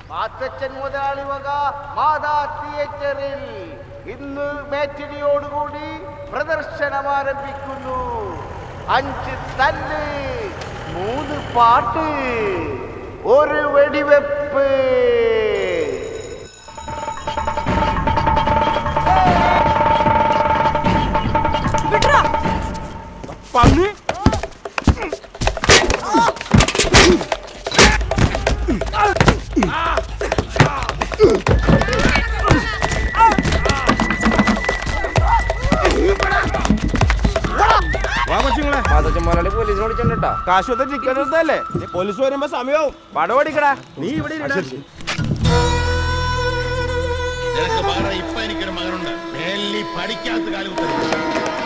മാത്തച്ഛൻ മുതലാളി വക മാതാ തിയേറ്ററിൽ ഇന്ന് മാറ്റിനിയോടുകൂടി പ്രദർശനം ആരംഭിക്കുന്നു അഞ്ച് തല്ല് മൂന്ന് പാട്ട് ഒരു വെടിവെപ്പ് പന്നി വാ കൊച്ചുങ്ങളെ മാതച്ചന്മാരാളി പോലീസിനെ വിളിച്ചിട്ടുണ്ടാ കാശ് കൊടുത്ത ചിക്കൻ എടുത്തല്ലേ പോലീസ് വരുമ്പോ സമയവും പടം ഓടിക്കടാ നീ ഇവിടെ ഇരുടാ. നിനക്ക് പകരം ഇപ്പൊ എനിക്കൊരു മകനുണ്ട് മേലി പഠിക്കാത്ത കാലം